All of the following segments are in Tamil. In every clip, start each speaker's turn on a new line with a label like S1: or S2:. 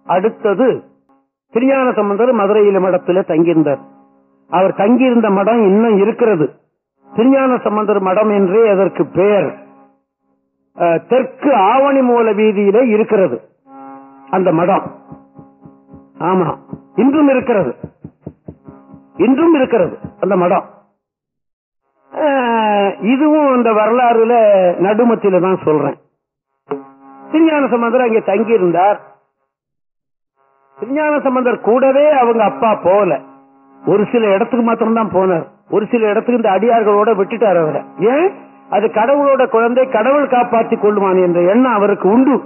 S1: அடுத்தது திருஞான சம்பந்தர் மதுரையில மடத்துல தங்கியிருந்தார் அவர் தங்கியிருந்த மடம் இன்னும் இருக்கிறது திருஞான சம்பந்தர் மடம் என்றே அதற்கு பெயர் அஹ், தெற்கு ஆவணி மூல வீதியில இருக்கிறது அந்த மடம் ஆமா இன்றும் இருக்கிறது இன்றும் இருக்கிறது அந்த மடம் அஹ், இதுவும் அந்த வரலாறுல நடுமத்தில தான் சொல்றேன் திருஞான சம்பந்தர் அங்கே தங்கியிருந்தார் திருஞான சம்பந்தர் கூடவே அவங்க அப்பா போகல ஒரு சில இடத்துக்கு மாத்திரம்தான் போனார் ஒரு சில இடத்துக்கு இந்த அடியார்களோட விட்டுட்டார் அவரை ஏன் அது கடவுளோட குழந்தை கடவுள் காப்பாற்றிக் கொள்வான் என்ற எண்ணம் அவருக்கு உண்டு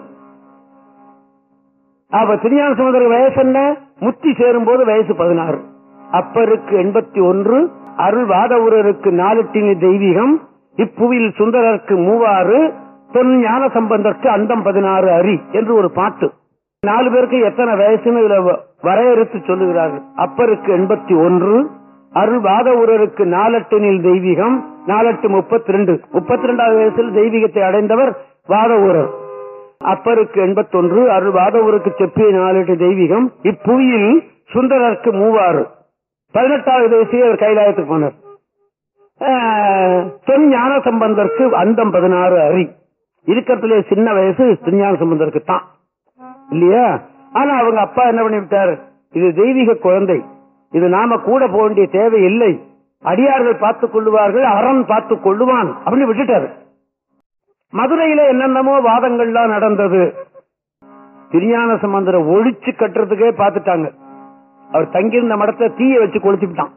S1: அப்ப திருஞான சம்பந்தர் வயசு என்ன முத்தி சேரும் போது வயசு பதினாறு அப்பருக்கு எண்பத்தி ஒன்று அருள் வாதவூரருக்கு நாலுட்டினி தெய்வீகம் இப்புவியில் சுந்தரருக்கு மூவாறு தொன் ஞான சம்பந்தருக்கு அந்தம் பதினாறு அரி என்று ஒரு பாட்டு நாலு பேருக்கு எத்தனை வயசுன்னு இதுல வ- வரையறுத்து சொல்லுகிறார்கள் அப்பருக்கு எண்பத்தி ஒன்று அருள் வாதவூரருக்கு நாலெட்டினில் தெய்வீகம் நாலெட்டு முப்பத்தி ரெண்டு முப்பத்தி ரெண்டாவது வயசில் தெய்வீகத்தை அடைந்தவர் வாதவூரர் அப்பருக்கு எண்பத்தொன்று அருள் வாதவூருக்கு செப்பிய நாலெட்டு தெய்வீகம் இப்புவியில் சுந்தரருக்கு மூவாறு பதினெட்டாவது வயசிலே அவர் கைலாயத்துக்கு போனார் ஆஹ், தொன் ஞான சம்பந்தருக்கு அந்தம் பதினாறு அரி இருக்கிறதுலே சின்ன வயசு திருஞான சம்பந்தருக்கு தான் இல்லையா ஆனா அவங்க அப்பா என்ன பண்ணிவிட்டார் இது தெய்வீக குழந்தை இது நாம கூட போக வேண்டிய தேவை இல்லை அடியார்கள் பார்த்துக் கொள்ளுவார்கள் அரண் பார்த்துக் கொள்ளுவான் அப்படின்னு விட்டுட்டாரு மதுரையில என்னென்னமோ வாதங்கள்லாம் நடந்தது திருஞான சம்பந்தரை ஒழிச்சு கட்டுறதுக்கே பார்த்துட்டாங்க அவர் தங்கியிருந்த மடத்தை தீய வச்சு கொளுத்திவிட்டான்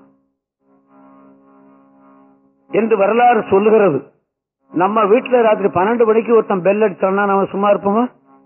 S1: என்று வரலாறு சொல்லுகிறது நம்ம வீட்டுல ராத்திரி பன்னெண்டு மணிக்கு ஒருத்தன் பெல் அடிச்சான்னா நம்ம சும்மா இருப்போமா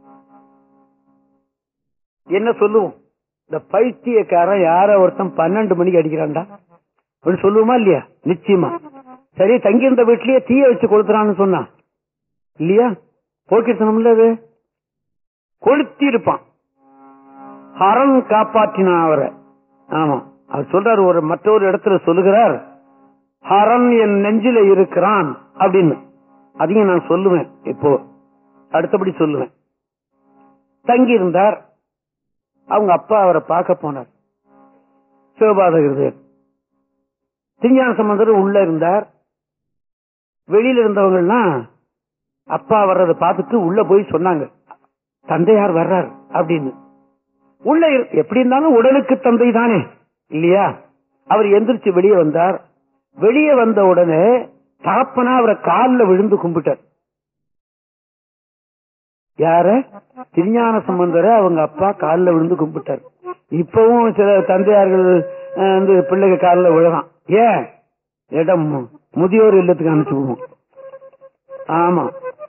S1: என்ன சொல்லுவோம் இந்த பைத்தியக்காரன் யார ஒருத்தன் பன்னெண்டு மணிக்கு அடிக்கிறான்டா அப்படின்னு சொல்லுவோமா இல்லையா நிச்சயமா சரி தங்கியிருந்த வீட்லயே தீய வச்சு கொளுத்துறான்னு சொன்னான் இல்லையா போக்கித்தனம்ல அது கொளுத்தி இருப்பான் ஹரன் காப்பாற்றினான் அவரை ஆமா அவர் சொல்றாரு ஒரு மற்றொரு இடத்துல சொல்லுகிறார் ஹரன் என் நெஞ்சில இருக்கிறான் அப்படின்னு அதையும் நான் சொல்லுவேன் இப்போ அடுத்தபடி சொல்லுவேன் தங்கி இருந்தார் அவங்க அப்பா அவரை பார்க்க போனார் சிவபாதகிருதர் திருஞான சம்பந்தர் உள்ள இருந்தார் வெளியில இருந்தவங்கலாம் அப்பா வர்றதை பார்த்துட்டு உள்ள போய் சொன்னாங்க தந்தையார் வர்றார் அப்படின்னு உள்ள இரு- எப்படி இருந்தாலும் உடலுக்கு தந்தை தானே இல்லையா அவர் எந்திரிச்சு வெளியே வந்தார் வெளியே வந்த உடனே தகப்பனா அவரை காலில் விழுந்து கும்பிட்டார் யார திருஞான சம்பந்தரை அவங்க அப்பா காலில் விழுந்து கும்பிட்டார் இப்பவும் சில தந்தையார்கள் அஹ், வந்து பிள்ளைங்க காலில் விழலாம் ஏன் இடம் முதியோர் இல்லத்துக்கு அனுப்பிச்சுடுவோம் ஆமா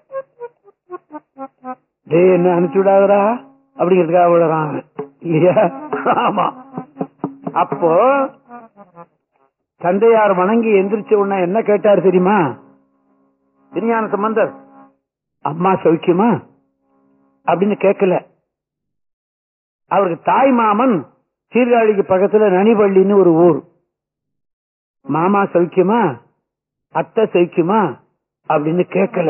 S1: டேய் என்ன அனுப்பிச்சு விடாதடா அப்படிங்கிறதுக்காக விழுறான் அவன். இல்லையா ஆமா அப்போ தந்தையார் வணங்கி எந்திரிச்ச உடனே என்ன கேட்டார் தெரியுமா திருஞான சம்பந்தர் அம்மா சௌக்கியமா அப்படின்னு கேட்கல அவருக்கு தாய் மாமன் சீர்காழிக்கு பக்கத்துல நனிபள்ளின்னு ஒரு ஊர் மாமா சௌக்கியமா அத்தை சௌக்கியமா அப்படின்னு கேட்கல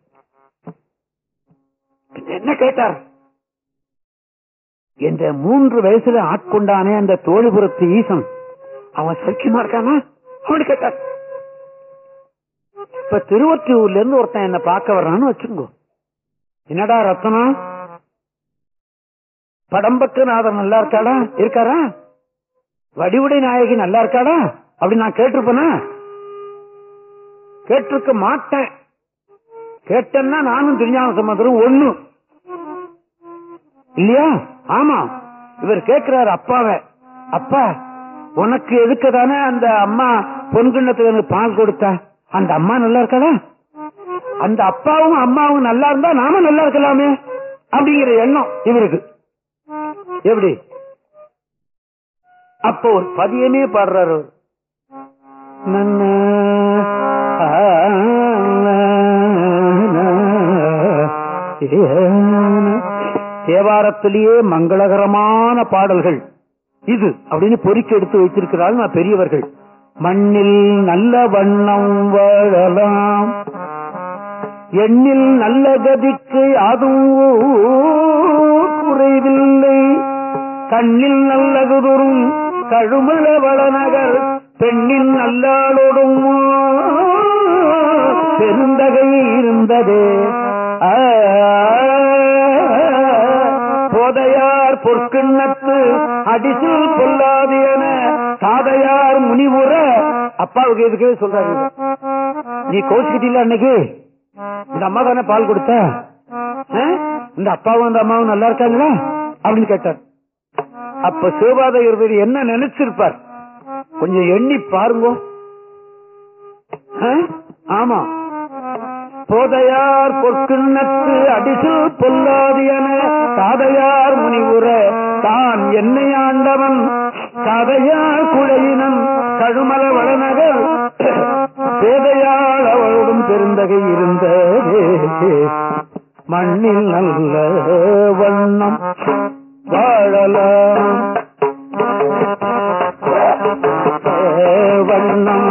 S1: என்ன கேட்டார் என்ற மூன்று வயசுல ஆட்கொண்டானே அந்த தோழிபுரத்து ஈசன் அவன் சௌக்கியமா இருக்கானா அவனு கேட்டார் இப்ப திருவொற்றியூர்ல இருந்து ஒருத்தன் என்ன பார்க்க வர்றான்னு வச்சுக்கோ என்னடா ரத்தனம் படம்பக்கநாதர் நல்லா இருக்காடா இருக்காரா வடிவுடை நாயகி நல்லா இருக்காடா அப்படி நான் கேட்டிருப்பேனா கேட்டிருக்க மாட்டேன் கேட்டேன்னா நானும் திருஞான சம்பந்தரும் ஒண்ணு இல்லையா ஆமா இவர் கேட்கிறாரு அப்பாவை அப்பா உனக்கு எதுக்கு தானே அந்த அம்மா பொன்கிண்ணத்துக்கு எனக்கு பால் கொடுத்தா அந்த அம்மா நல்லா இருக்காடா அந்த அப்பாவும் அம்மாவும் நல்லா இருந்தா நாம நல்லா இருக்கலாமே அப்படிங்கிற எண்ணம் இவருக்கு எப்படி அப்ப ஒரு பதியமே பாடுறாரு அவர். நன்ன, ஆ, ஏன. தேவாரத்திலேயே மங்களகரமான பாடல்கள் இது அப்படின்னு பொறிச்சு எடுத்து வைத்திருக்கிறார்கள் நான் பெரியவர்கள் மண்ணில் நல்ல வண்ணம் வாழலாம் எண்ணில் நல்ல கதிக்கு அதுவும் குறைவில்லை கண்ணில் நல்லகுதுரும் கழுமல வளநகர் பெண்ணின் நல்லாளோடும் பெருந்தகை இருந்ததே ஆ, போதையார் பொற்கிண்ணத்து அடிசில் பொல்லாது என சாதையார் முனிவுற அப்பாவுக்கு எதுக்கு சொல்றாரு இது. நீ கோச்சுக்கிட்டீல அன்னைக்கு இந்த அம்மா தானே பால் கொடுத்த ஆ? இந்த அப்பாவும் அந்த அம்மாவும் நல்லா இருக்காங்களா அப்படின்னு கேட்டார் அப்ப சிவபாத இருந்தது என்ன நினைச்சிருப்பார் கொஞ்சம் எண்ணி பாருங்க ஆ? ஆமா போதையார் பொற்கிண்ணத்து அடிசில் பொல்லாது என சாதையார் முனிவுற தான் என்னை ஆண்டவன் கதையார் குழையினன் கழுமல வளநகர் பேதையாள் அவளுடன் பெருந்தகை இருந்ததே மண்ணில் நல்ல வண்ணம் வாழலாம் வண்ணம்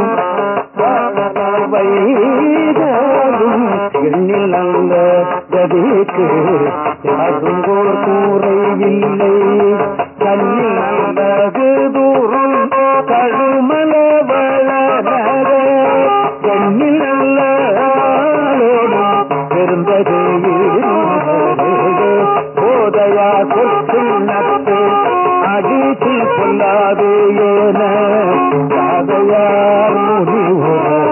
S1: வைதரும் எண்ணில் நல்ல கதிக்கு அதுங்கோர் கூரையில்லை கண்ணில் நல்லது தூரம் கழுமல வளர கண்ணில் நல்ல பெருந்தது போதையா சொற்கிண்ணத்து அடிச்சில் பொல்லாது ஏன காதையார் முனிவர்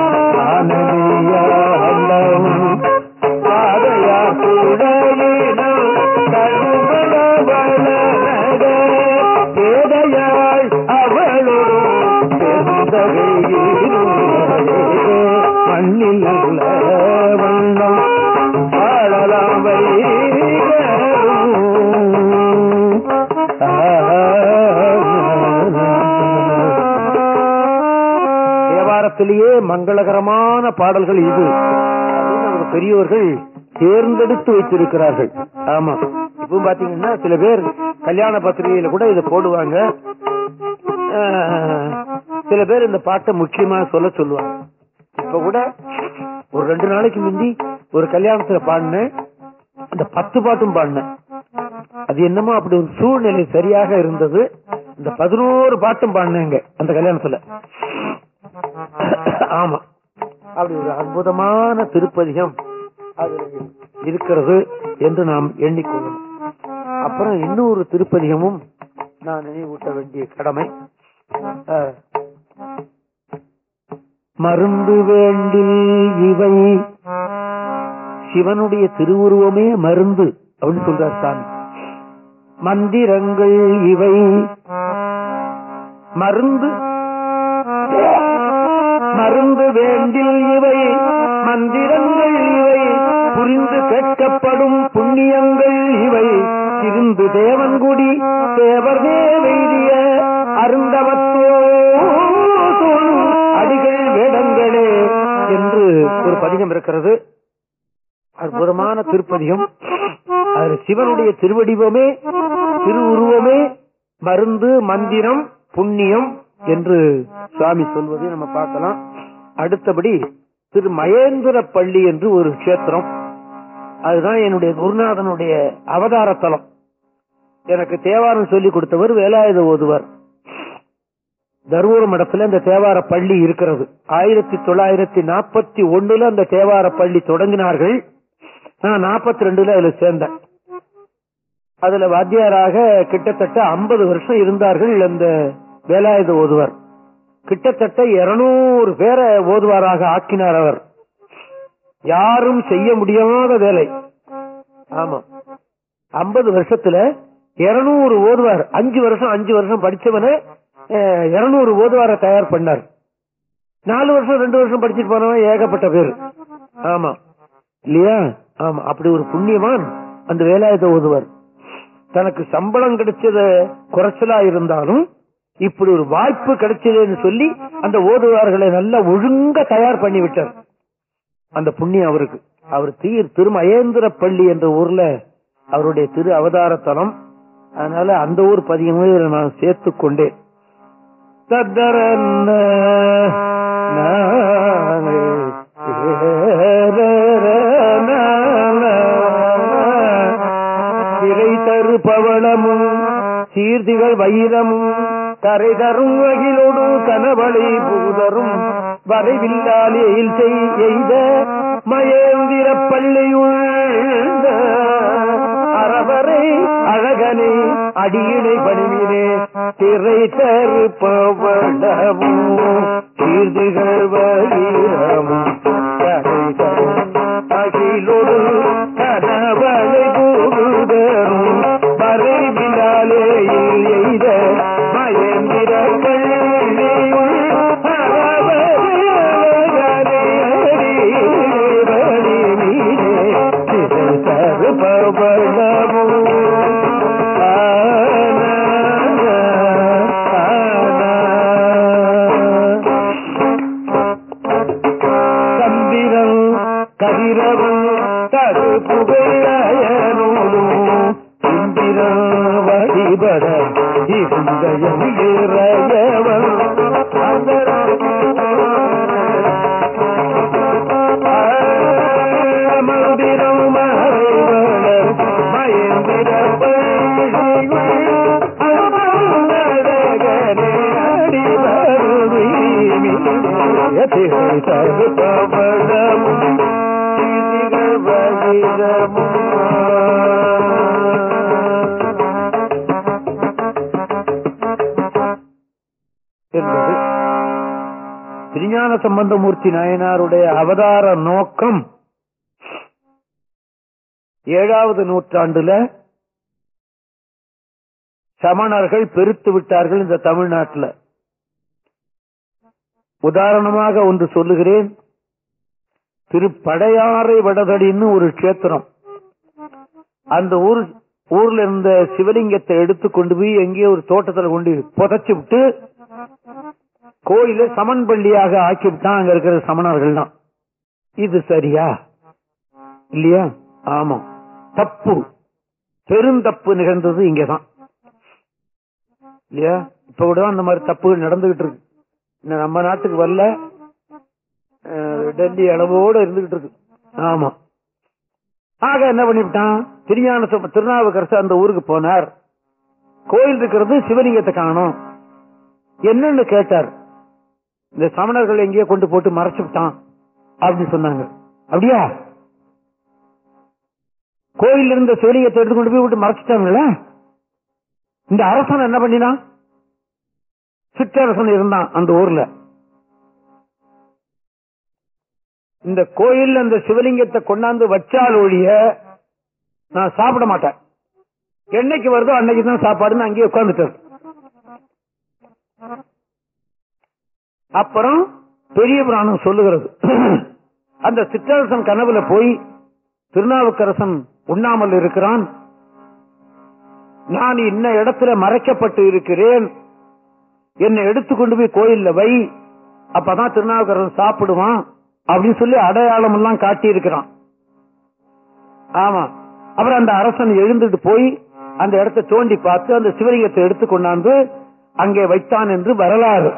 S1: ஆனதியாண்டம் பாதையார் குடையினம் கழுமல வளர பேதையாள் அவளோடு பெருந்தகை மண்ணில் நல்ல வண்ணம் வாழலாம் தேவாரத்திலேயே மங்களகரமான பாடல்கள் இது அப்படின்னு நமது பெரியோர்கள் தேர்ந்தெடுத்து வைத்திருக்கிறார்கள் ஆமா இப்ப பாத்தீங்கன்னா சில பேர் கல்யாண பத்திரிகையில கூட இதை போடுவாங்க ஆஹ், சில பேர் இந்த பாட்டை முக்கியமா சொல்ல சொல்லுவாங்க இப்ப கூட ஒரு ரெண்டு நாளைக்கு முந்தி ஒரு கல்யாணத்துல பாடினேன் அந்த பத்து பாட்டும் பாடினேன் அது என்னமோ அப்படி ஒரு சூழ்நிலை சரியாக இருந்தது இந்த பதினோரு பாட்டும் பாடினேங்க அந்த கல்யாணத்துல ஆமா அப்படி ஒரு அற்புதமான திருப்பதிகம் அது இருக்கிறது என்று நாம் எண்ணிக்கொள்ளணும் அப்புறம் இன்னொரு திருப்பதிகமும் நான் நினைவூட்ட வேண்டிய கடமை அஹ், மருந்து வேண்டில் இவை சிவனுடைய திருவுருவமே மருந்து அப்படின்னு சொல்றார் சாமி மந்திரங்கள் இவை மருந்து மருந்து வேண்டில் இவை மந்திரங்கள் இவை புரிந்து கேட்கப்படும் புண்ணியங்கள் இவை இருந்து தேவன்குடி தேவர்தே வைதிய அருந்தவத்தோ அடிகள் வேடங்களே என்று ஒரு பதிகம் இருக்கிறது அற்புதமான திருப்பதிகம் அது சிவனுடைய திருவடிவமே திருவுருவமே மருந்து மந்திரம் புண்ணியம் என்று சுவாமி சொல்வதை நம்ம பார்க்கலாம் அடுத்தபடி திரு மகேந்திர பள்ளி என்று ஒரு கஷேத்திரம் அதுதான் என்னுடைய குருநாதனுடைய அவதார தலம் எனக்கு தேவாரம் சொல்லி கொடுத்தவர் வேலாயுத ஓதுவர் தருமபுர மடத்துல இந்த தேவார பள்ளி இருக்கிறது ஆயிரத்தி தொள்ளாயிரத்தி நாற்பத்தி ஒண்ணுல அந்த தேவார பள்ளி தொடங்கினார்கள் நான் நாற்பத்தி ரெண்டுல அதுல சேர்ந்தேன் அதுல வாத்தியாராக கிட்டத்தட்ட ஐம்பது வருஷம் இருந்தார்கள் அந்த வேலாயுத ஓதுவர் கிட்டத்தட்ட இருநூறு பேரை ஓதுவாராக ஆக்கினார் அவர் யாரும் செய்ய முடியாத வேலை ஆமா ஐம்பது வருஷத்துல இருநூறு ஓதுவார் அஞ்சு வருஷம் அஞ்சு வருஷம் படிச்சவன இருநூறு ஓதுவார தயார் பண்ணார் நாலு வருஷம் ரெண்டு வருஷம் படிச்சுட்டு போனவன் ஏகப்பட்ட பேர் ஆமா இல்லையா ஆமா அப்படி ஒரு புண்ணியவான் அந்த வேலாயுத ஓதுவர் தனக்கு சம்பளம் கிடைச்சத குறைச்சலா இருந்தாலும் இப்படி ஒரு வாய்ப்பு கிடைச்சதுன்னு சொல்லி அந்த ஓதுவார்களை நல்லா ஒழுங்கா தயார் பண்ணி விட்டார் அந்த புண்ணியம் அவருக்கு அவர் தீர் திருமகேந்திர பள்ளி என்ற ஊர்ல அவருடைய திரு அவதார தலம் அதனால அந்த ஊர் பதிகமே இதுல நான் சேர்த்து கொண்டேன் தத்தரன்ன நானே ஏரரன திரை தரு பவளமும் சீர்திகள் வைரமும் கரை தரும் வகிலோடு கனவளை பூதரும் வரைவில்லாலேயில் செய் எய்த மயேந்திர பள்ளியுள்ள அறவரை அழகனே அடியினை பணிவினே திரை தரு பவளமும் சீர்திகள் வைரமும் கரை தரும் அகிலோடு கனவளை பூதரும் வரைவிலாலே எய்த மயந்திர கள்ளியுள் அறவரே அடிவழி மீதே திரை தரு பவளமும் ஆன சந்திரன் கதிரவன் தரு புகையனோடும் இந்திரன் வழிபட இருந்த இறையவன் மந்திரம் மறைவளர் மயந்திர என்பது திருஞான சம்பந்தமூர்த்தி நாயனாருடைய அவதார நோக்கம் ஏழாவது நூற்றாண்டுல சமணர்கள் பெருத்து விட்டார்கள் இந்த தமிழ்நாட்டில் உதாரணமாக ஒன்று சொல்லுகிறேன் திருப்படையாறை வடதடின்னு ஒரு கஷேத்திரம் அந்த ஊர் ஊர்ல இருந்த சிவலிங்கத்தை எடுத்து கொண்டு போய் எங்கேயோ ஒரு தோட்டத்துல கொண்டு புதைச்சு விட்டு கோயில சமன் பள்ளியாக ஆக்கி விட்டான் அங்க இருக்கிற சமணர்கள் தான் இது சரியா இல்லையா ஆமா தப்பு பெருந்தப்பு நிகழ்ந்தது இங்கதான் இல்லையா இப்ப கூட அந்த மாதிரி தப்புகள் நடந்துகிட்டு இருக்கு இன்னும் நம்ம நாட்டுக்கு வரல அஹ், டெல்லி அளவோடு இருந்துகிட்டு இருக்கு ஆமா ஆக என்ன பண்ணிவிட்டான் திருஞான சம்பந்த- திருநாவுக்கரசு அந்த ஊருக்கு போனார் கோயில் இருக்கிறது சிவலிங்கத்தை காணும் என்னன்னு கேட்டார் இந்த சமணர்கள் எங்கேயோ கொண்டு போட்டு மறைச்சு விட்டான் அப்படின்னு சொன்னாங்க அப்படியா கோயில் இருந்த சிவலிங்கத்தை எடுத்து கொண்டு போய் விட்டு மறைச்சிட்டாங்கல்ல இந்த அரசன் என்ன பண்ணினான் சிற்றரசன் இருந்தான் அந்த ஊர்ல இந்த கோயில் அந்த சிவலிங்கத்தை கொண்டாந்து வச்சால் ஒழிய நான் சாப்பிட மாட்டேன் என்னைக்கு வருதோ அன்னைக்கு தான் சாப்பாடுன்னு அங்கேயே உட்கார்ந்துட்டார் அப்புறம் பெரிய புராணம் சொல்லுகிறது அந்த சிற்றரசன் கனவுல போய் திருநாவுக்கரசன் உண்ணாமல் இருக்கிறான் நான் இன்ன இடத்துல மறைக்கப்பட்டு இருக்கிறேன் என்னை எடுத்துக்கொண்டு போய் கோயில்ல வை அப்பதான் திருநாவுக்கரசன் சாப்பிடுவான் அப்படின்னு சொல்லி அடையாளம் எல்லாம் காட்டி இருக்கிறான் ஆமா அப்புறம் அந்த அரசன் எழுந்துட்டு போய் அந்த இடத்தை தோண்டி பார்த்து அந்த சிவலிங்கத்தை எடுத்து கொண்டாந்து அங்கே வைத்தான் என்று வரலாறு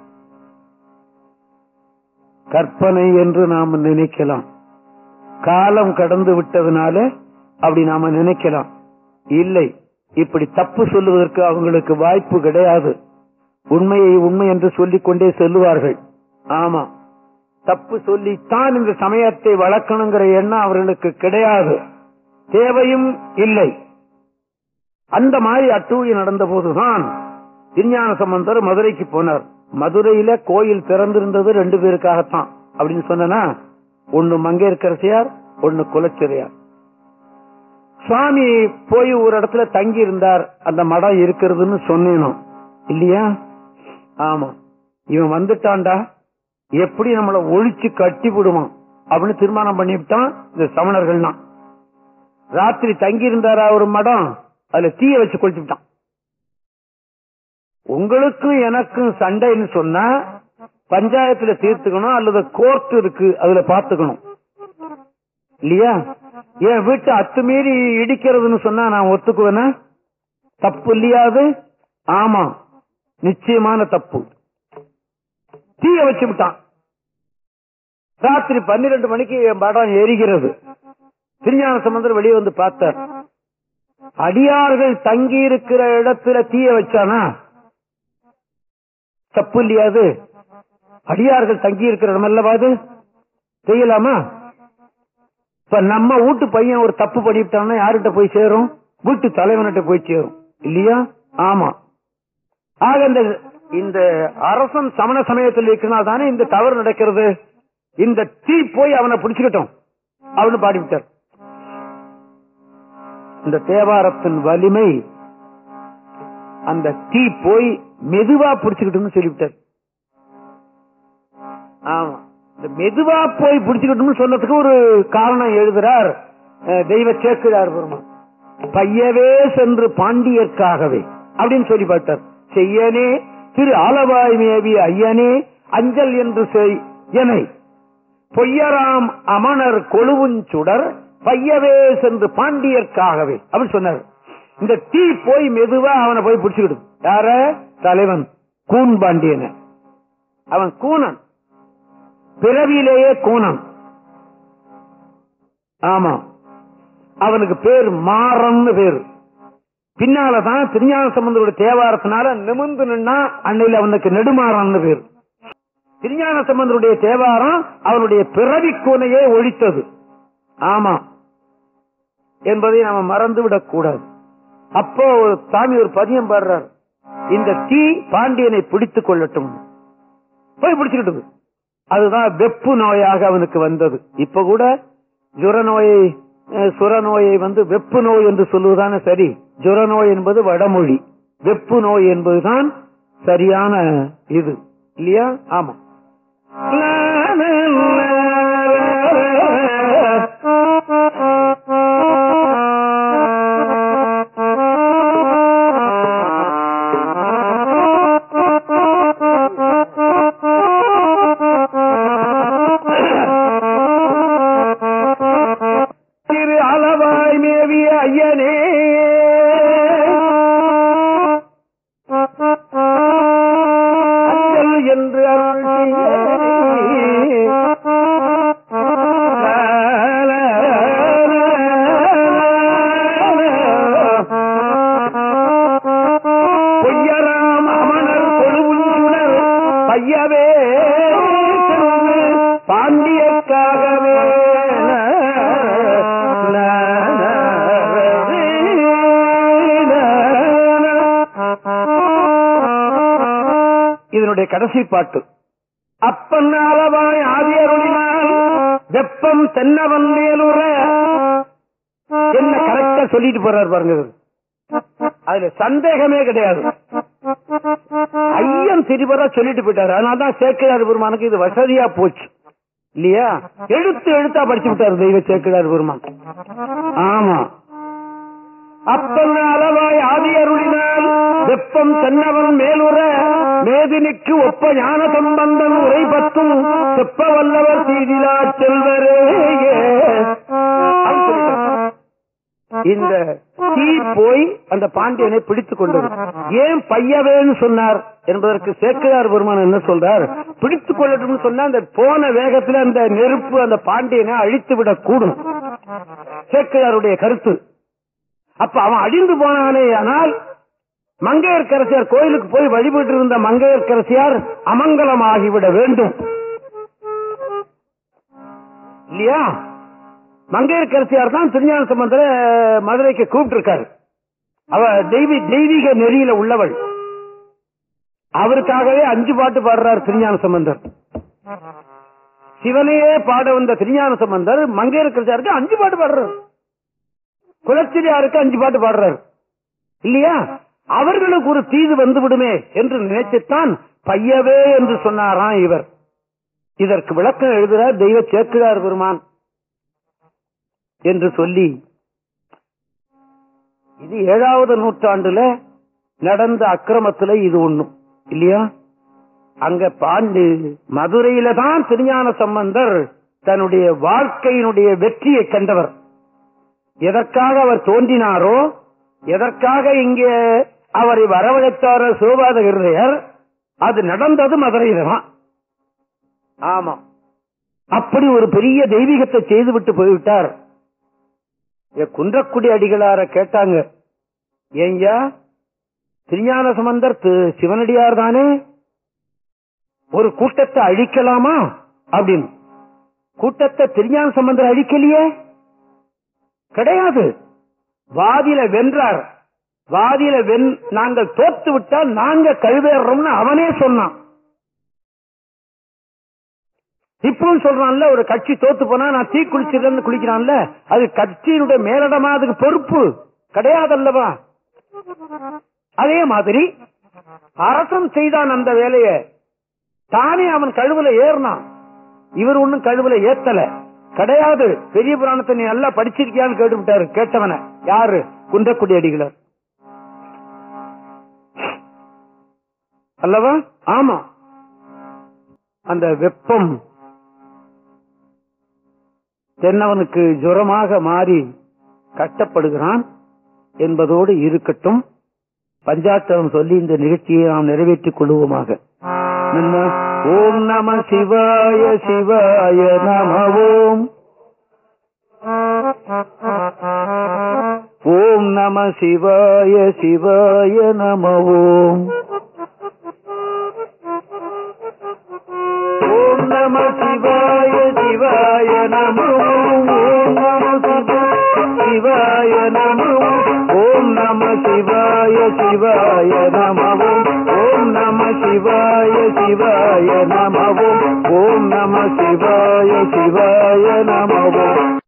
S1: கற்பனை என்று நாம நினைக்கலாம் காலம் கடந்து விட்டதுனால அப்படி நாம நினைக்கலாம் இல்லை இப்படி தப்பு சொல்லுவதற்கு அவங்களுக்கு வாய்ப்பு கிடையாது உண்மையை உண்மை என்று சொல்லிக் கொண்டே செல்லுவார்கள் ஆமா தப்பு சொல்லித்தான் இந்த சமயத்தை வளர்க்கணுங்கிற எண்ணம் அவர்களுக்கு கிடையாது தேவையும் இல்லை அந்த மாதிரி அட்டூழி நடந்த போதுதான் விஞ்ஞான சம்பந்தர் மதுரைக்கு போனார் மதுரையில கோயில் திறந்திருந்தது ரெண்டு பேருக்காகத்தான் அப்படின்னு சொன்னா ஒன்னு மங்கையர்கரசியார் ஒன்னு குலச்சிறையார் சுவாமி போய் ஒரு இடத்துல தங்கி இருந்தார் அந்த மடம் இருக்கிறதுன்னு சொன்னேனோ இல்லையா ஆமா இவன் வந்துட்டான்டா எப்படி நம்மள ஒழிச்சு கட்டி விடுவான் அப்படின்னு தீர்மானம் பண்ணிவிட்டான் இந்த சமணர்கள் தான் ராத்திரி தங்கி இருந்தாரா ஒரு மடம் அதுல தீய வச்சு கொளுத்திவிட்டான் உங்களுக்கும் எனக்கும் சண்டைன்னு சொன்னா பஞ்சாயத்துல தீர்த்துக்கணும் அல்லது கோர்ட் இருக்கு அதுல பாத்துக்கணும் இல்லையா என் வீட்டை அத்துமீறி இடிக்கிறதுன்னு சொன்னா நான் ஒத்துக்குவேனா தப்பு இல்லையாது ஆமா நிச்சயமான தப்பு தீய வச்சு விட்டான் ராத்திரி பன்னிரண்டு மணிக்கு என் படம் எரிகிறது திருஞான சம்பந்தர் வெளியே வந்து பார்த்தார் அடியார்கள் தங்கி இருக்கிற இடத்துல தீய வச்சானா தப்பு இல்லையா அது அடியார்கள் தங்கி இருக்கிற இடம் அல்லவா அது செய்யலாமா இப்ப நம்ம வீட்டு பையன் ஒரு தப்பு பண்ணிவிட்டான்னா யார்கிட்ட போய் சேரும் வீட்டு தலைவன்கிட்ட போய் சேரும் இல்லையா ஆமா ஆக இந்த இந்த அரசன் சமண சமயத்தில் இருக்கிறனால தானே இந்த தவறு நடக்கிறது இந்த தீ போய் அவனை பிடிச்சுக்கிட்டோம் அவனு பாடிவிட்டார் இந்த தேவாரத்தின் வலிமை அந்த தீ போய் மெதுவா பிடிச்சுக்கிட்டோம்னு சொல்லிவிட்டார் ஆமா இந்த மெதுவா போய் பிடிச்சுக்கிட்டோம்னு சொன்னதுக்கு ஒரு காரணம் எழுதுறார் அஹ், தெய்வ சேக்கிழார் பெருமான் பையவே சென்று பாண்டியர்க்காகவே அப்படின்னு சொல்லி பார்த்தார் செய்யனே திரு ஆலவாய் மேவி ஐயனே அஞ்சல் என்று செய் எனை பொய்யராம் அமணர் கொழுவுஞ்சுடர் பையவே சென்று பாண்டியர்க்காகவே அப்படின்னு சொன்னார் இந்த தீ போய் மெதுவா அவனை போய் பிடிச்சுக்கிடும் யார தலைவன் கூன் பாண்டியன அவன் கூனன் பிறவியிலேயே கூனன் ஆமா அவனுக்கு பேர் மாறன்னு பேரு பின்னாலதான் திருஞான சம்பந்தருடைய தேவாரத்தினால நிமிர்ந்து நின்னா அன்னையில அவனுக்கு நெடுமாறன்னு பேர் திருஞான சம்பந்தருடைய தேவாரம் அவனுடைய பிறவி கூனையே ஒழித்தது ஆமா என்பதை நாம மறந்து விடக் கூடாது அப்போ ஒரு சாமி ஒரு பதியம் பாடுறார் இந்த தீ பாண்டியனை பிடித்துக் கொள்ளட்டும் போய் பிடிச்சுக்கிட்டது அதுதான் வெப்பு நோயாக அவனுக்கு வந்தது இப்ப கூட ஜுர நோயை அஹ், சுர நோயை வந்து வெப்பு நோய் என்று சொல்லுவதான சரி ஜுர நோய் என்பது வடமொழி வெப்பு நோய் என்பதுதான் சரியான இது இல்லையா ஆமா திரு அளவாய் மேவிய ஐயனே அஞ்சல் என்று அருள் பொய்யராம் அமணர் கொழுவுள்ளுணர் பையவே சென்று பாண்டியக்காகவே இதனுடைய கடைசி பாட்டு அப்பன் அளவாய் ஆதி அருளினால் வெப்பம் தென்னவன் மேலுற என்ன கரெக்டா சொல்லிட்டு போறாரு பாருங்க இவரு. அதுல சந்தேகமே கிடையாது ஐயன் திரிபரா சொல்லிட்டு போயிட்டாரு அதனாலதான் சேக்கிழார் பெருமானுக்கு இது வசதியா போச்சு இல்லையா எழுத்து எழுத்தா படிச்சு விட்டாரு தெய்வ சேக்கிழார் பெருமான் ஆமா அப்பன் அளவாய் ஆதி அருளினால் வெப்பம் தென்னவன் மேலுற மேதினிக்கு ஒப்ப ஞான சம்பந்தன் உரை பத்தும் செப்ப வல்லவர் சீதிலா செல்வரே அப்படின்னு சொல்லிட்டார். இந்த தீ போய் அந்த பாண்டியனை பிடித்துக் கொண்டது ஏன் பையவேன்னு சொன்னார் என்பதற்கு சேக்கிழார் பெருமான் என்ன சொல்றார் பிடித்துக் கொள்ளட்டும் சொன்னா அந்த போன வேகத்துல அந்த நெருப்பு அந்த பாண்டியனை அழித்து விடக் கூடும் சேக்கிழாருடைய கருத்து அப்ப அவன் அழிந்து போனானே ஆனால் மங்கையர்க்கரசியார் கோயிலுக்கு போய் வழிபட்டு இருந்த மங்கையர்க்கரசியார் அமங்கலமாகிவிட வேண்டும் இல்லையா மங்கையர்க்கரசியார் தான் திருஞான சம்பந்தர மதுரைக்கு கூப்பிட்டு இருக்காரு அவ தெய்வீ தெய்வீக நெறியில உள்ளவள் அவருக்காகவே அஞ்சு பாட்டு பாடுறார் திருஞான சம்பந்தர் சிவனையே பாட வந்த திருஞான சம்பந்தர் மங்கையர்க்கரசியாருக்கு அஞ்சு பாட்டு பாடுறாரு குலச்சிரியாருக்கு அஞ்சு பாட்டு பாடுறாரு இல்லையா அவர்களுக்கு ஒரு தீது வந்து விடுமே என்று நினைத்துத்தான் பையவே என்று சொன்னாராம் இவர் இதற்கு விளக்கம் எழுதுகிறார் தெய்வ சேக்கிழார் பெருமான் என்று சொல்லி இது ஏழாவது நூற்றாண்டுல நடந்த அக்கிரமத்துல இது ஒண்ணும் இல்லையா அங்க பாண்டு மதுரையில தான் திருஞான சம்பந்தர் தன்னுடைய வாழ்க்கையினுடைய வெற்றியை கண்டவர் எதற்காக அவர் தோன்றினாரோ எதற்காக இங்கே அவரை வரவழைத்தாரோ சிவபாத ஹிருதயர் அது நடந்தது மதுரையில தான் ஆமா அப்படி ஒரு பெரிய தெய்வீகத்தை செய்துவிட்டு போய்விட்டார் இத குன்றக்குடி அடிகளார கேட்டாங்க ஏய்யா திருஞான சம்பந்தர் தி- சிவனடியார் தானே ஒரு கூட்டத்தை அழிக்கலாமா அப்படின்னு கூட்டத்தை திருஞான சம்பந்தர் அழிக்கலையே கிடையாது வாதியில வென்றார் வாதியில வென் நாங்கள் தோத்து விட்டால் நாங்க கழுவேறோம்னு அவனே சொன்னான் இப்பவும் சொல்றான்ல ஒரு கட்சி தோத்து போனா நான் தீ குளிச்சிருந்தேன்னு குளிக்கிறான்ல அது கட்சியினுடைய மேலிடமா அதுக்கு பொறுப்பு கிடையாதல்லவா அதே மாதிரி அரசன் செய்தான் அந்த வேலையை தானே அவன் கழுவுல ஏறினான் இவர் ஒண்ணும் கழுவுல ஏத்தல கிடையாது பெரிய புராணத்தை நீ நல்லா படிச்சிருக்கியான்னு கேட்டு விட்டாரு கேட்டவன யாரு குன்றக்குடி அடிகளர் அல்லவா ஆமா அந்த வெப்பம் தென்னவனுக்கு ஜுரமாக மாறி கட்டப்படுகிறான் என்பதோடு இருக்கட்டும் பஞ்சாட்சரம் சொல்லி இந்த நிகழ்ச்சியை நாம் நிறைவேற்றிக் கொள்வோமாக என்ன? ஓம் நம சிவாய சிவாய நம ஓம் ஓம் நம சிவாய சிவாய நம ஓம் ஓம் நம சிவாய சிவாய நம ஓம் ஓம் நம சிவாய நம ஓம் நம சிவாய சிவாய நம ஓம் நம சிவாய சிவாய நம ஓம் நம சிவாய சிவாய நம